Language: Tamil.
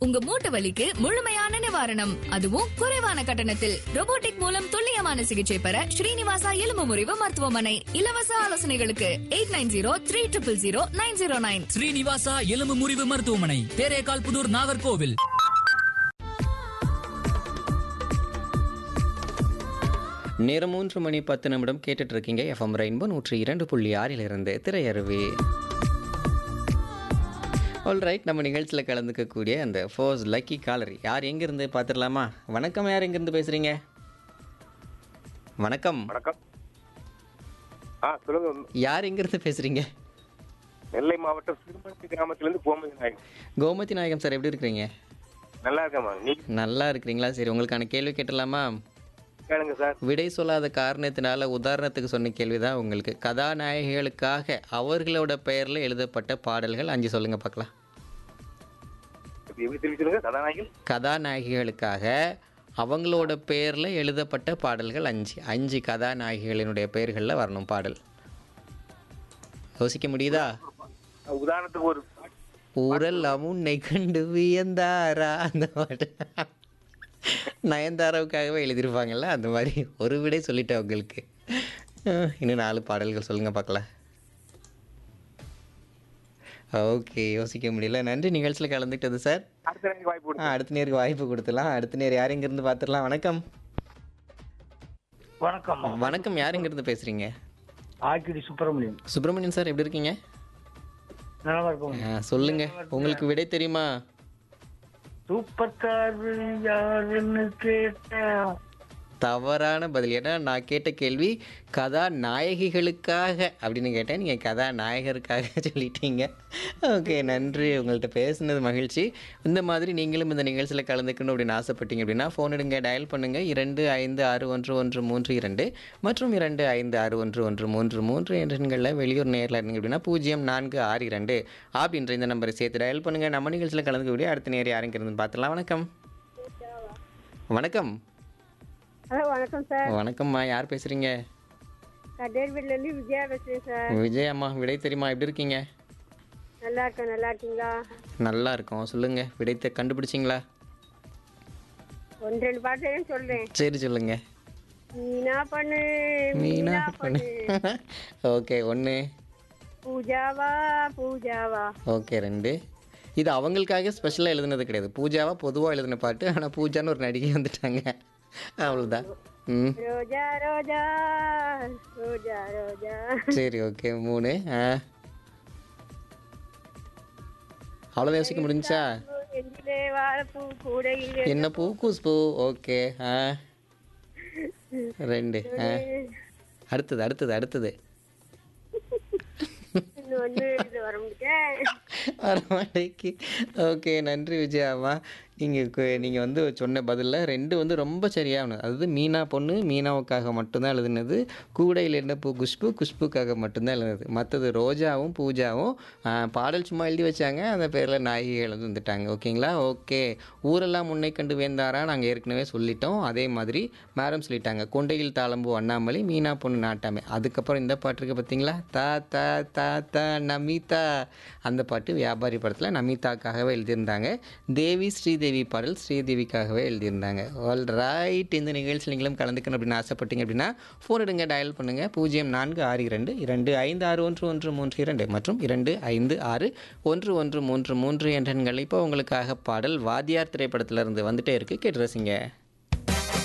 உங்க மூட்டு வலிக்கு முழுமையான நிவாரணம் அதுவும் குறைவான கட்டணத்தில் robotic மூலம் துல்லியமான சிகிச்சை பெற ஸ்ரீனிவாசா எலும்பு முறிவு மருத்துவமனை இலவச ஆலோசனைகளுக்கு eight nine zero three triple zero nine zero nine Srinivasa எலும்பு முறிவு மருத்துவமனை தேரேகால் புதூர் நாகர்கோவில் நேரம் மூன்று மணி பத்து நிமிடம் கேட்டுட்டு இருக்கீங்க எஃப்எம் ரெயின்போ நூற்றி இரண்டு புள்ளி ஆறிலிருந்து திரையருவி ஆல் ரைட் நம்ம நிகழ்ச்சியில் கலந்துக்கக்கூடிய அந்த ஃபோர்ஸ் லக்கி காலர் யார் எங்கேருந்து பார்த்துடலாமா வணக்கம் யார் எங்கேருந்து பேசுகிறீங்க வணக்கம் வணக்கம் ஆ சொல்லுங்க யார் எங்கேருந்து பேசுகிறீங்க நெல்லை மாவட்டம் சிறுமணி கிராமத்திலிருந்து கோமதி நாயக் கோமதி நாயகம் சார் எப்படி இருக்கிறீங்க நல்லா இருக்கேம்மா நீ நல்லா இருக்கிறீங்களா சரி உங்களுக்கான கேள்வி கேட்டலாமா கேளுங்க சார் விடை சொல்லாத காரணத்தினால உதாரணத்துக்கு சொன்ன கேள்விதான் உங்களுக்கு கதாநாயகிகளுக்காக அவர்களோட பெயரில் எழுதப்பட்ட பாடல்கள் அஞ்சு சொல்லுங்க பார்க்கலாம் எப்படி எப்படி திரும்பி சொல்லுங்க கதாநாயகன் கதாநாயகிகளுக்காக அவங்களோட பெயரில் எழுதப்பட்ட பாடல்கள் அஞ்சு அஞ்சு கதாநாயகிகளினுடைய பெயர்களில் வரணும் பாடல் யோசிக்க முடியுதா உதாரணத்துக்கு ஒரு ஊரல் அமுன்னை கண்டு வியந்தாரா அந்த பாட்டு நயன்தாராவுக்காகவே எழுதியிருப்பாங்கல்ல அந்த மாதிரி ஒரு விடை சொல்லிட்டேன் உங்களுக்கு அஹ், இன்னும் நாலு பாடல்கள் சொல்லுங்க பார்க்கலாம் ஓகே யோசிக்க முடியல நன்றி நிகழ்ச்சியில் கலந்துக்கிட்டது சார் அடுத்த நாளைக்கு வாய்ப்பு ஆ, கொடுங்க அடுத்த நேருக்கு வாய்ப்பு கொடுத்துலாம் அடுத்த நேர் யார் இருந்து பார்த்துடலாம் வணக்கம் வணக்கம் வணக்கம் யார் இருந்து பேசுறீங்க ஆக்கிடி சுப்பிரமணியம் சுப்பிரமணியன் சார் எப்படி இருக்கீங்க நல்லா இருக்கும் ஆ, சொல்லுங்க உங்களுக்கு விடை தெரியுமா சூப்பர் ஸ்டார் யாருன்னு கேட்டேன் தவறான பதில் ஏன்னா நான் கேட்ட கேள்வி கதாநாயகிகளுக்காக அப்படின்னு கேட்டேன் நீங்கள் கதாநாயகருக்காக சொல்லிட்டீங்க ஓகே நன்றி உங்கள்கிட்ட பேசுனது மகிழ்ச்சி இந்த மாதிரி நீங்களும் இந்த நிகழ்ச்சியில் கலந்துக்கணும் அப்படின்னு ஆசைப்பட்டீங்க அப்படின்னா ஃபோன் எடுங்க டயல் பண்ணுங்கள் இரண்டு ஐந்து ஆறு ஒன்று ஒன்று மூன்று இரண்டு மற்றும் இரண்டு ஐந்து ஆறு ஒன்று ஒன்று மூன்று மூன்று என்ற எண்களில் வெளியூர் நேரில் இருந்தீங்க அப்படின்னா பூஜ்ஜியம் நான்கு ஆறு இரண்டு அப்படின்ற இந்த நம்பரை சேர்த்து டயல் பண்ணுங்கள் நம்ம நிகழ்ச்சியில் கலந்துக்கக்கூடிய அடுத்த நேர் யாருங்க இருந்து பார்த்துலாம் வணக்கம் வணக்கம் ஹலோ வணக்கம் சார் வணக்கம்மா யார் பேசுறீங்க கட்டேர்பேட்லேருந்து விஜயா பேசுகிறேன் சார் விஜய் அம்மா விடை தெரியுமா எப்படி இருக்கீங்க நல்லா இருக்கேன் நல்லா இருக்கீங்களா நல்லா இருக்கோம் சொல்லுங்க விடைத்தை கண்டுபிடிச்சிங்களா ஒன்று ரெண்டு பாட்டு தெரியும் சொல்கிறேன் சரி சொல்லுங்க மீனா பண்ணு மீனா மீனா பண்ணு பண்ணு ஓகே ஒன்று பூஜாவா பூஜாவா ஓகே ரெண்டு இது அவங்களுக்காக ஸ்பெஷலாக எழுதுனது கிடையாது பூஜாவா பொதுவாக எழுதின பாட்டு ஆனால் பூஜான்னு ஒரு நடிகை வந்துட்டாங்க அவ்வளோதான் ம் ரோஜா ரோஜா ரோஜா ரோஜா சரி ஓகே மூணு ஆ அவ்வளோதான் யோசிக்க முடிஞ்சா எங்கிலே வாழைப்பூ கூடையில் என்ன பூ குஷ்பு ஓகே ஆ ரெண்டு ஆ அடுத்தது அடுத்தது அடுத்தது ஒன்று வர முடியும் அரமாடைக்கு ஓகே நன்றி விஜயாமா நீங்கள் நீங்கள் வந்து சொன்ன பதிலில் ரெண்டு வந்து ரொம்ப சரியானது அதாவது மீனா பொண்ணு மீனாவுக்காக மட்டும்தான் எழுதுனது கூடையில் என்ன பூ குஷ்பு குஷ்புக்காக மட்டும்தான் எழுதுனது மற்றது ரோஜாவும் பூஜாவும் ஆ, பாடல் சும்மா எழுதி வச்சாங்க அந்த பேரில் நாயகிகள் எழுதி வந்துட்டாங்க ஓகேங்களா ஓகே ஊரெல்லாம் முன்னை கண்டு வேந்தாரா நாங்கள் ஏற்கனவே சொல்லிட்டோம் அதே மாதிரி மேடம் சொல்லிட்டாங்க கொண்டையில் தாளம்பூ அண்ணாமலை மீனா பொண்ணு நாட்டாமை அதுக்கப்புறம் இந்த பாட்டு இருக்கு பார்த்தீங்களா தா தா தா தா நமிதா அந்த பாட்டு வியாபாரி படத்தில் நமிதாக்காகவே எழுதியிருந்தாங்க தேவி ஸ்ரீதேவி பாடல் ஸ்ரீதேவிக்காகவே எழுதியிருந்தாங்க ஆல் ரைட் இந்த நிகழ்ச்சியில் நீங்களும் கலந்துக்கணும் அப்படின்னு ஆசைப்பட்டீங்க அப்படின்னா ஃபோன் எடுங்க டயல் பண்ணுங்கள் பூஜ்ஜியம் நான்கு ஆறு இரண்டு இரண்டு ஐந்து ஆறு ஒன்று ஒன்று மூன்று இரண்டு மற்றும் இரண்டு ஐந்து ஆறு ஒன்று ஒன்று மூன்று மூன்று என்ற எண்கள் இப்போ உங்களுக்காக பாடல் வாத்தியார் திரைப்படத்திலிருந்து வந்துட்டே இருக்கு கேட்டு ரசிங்க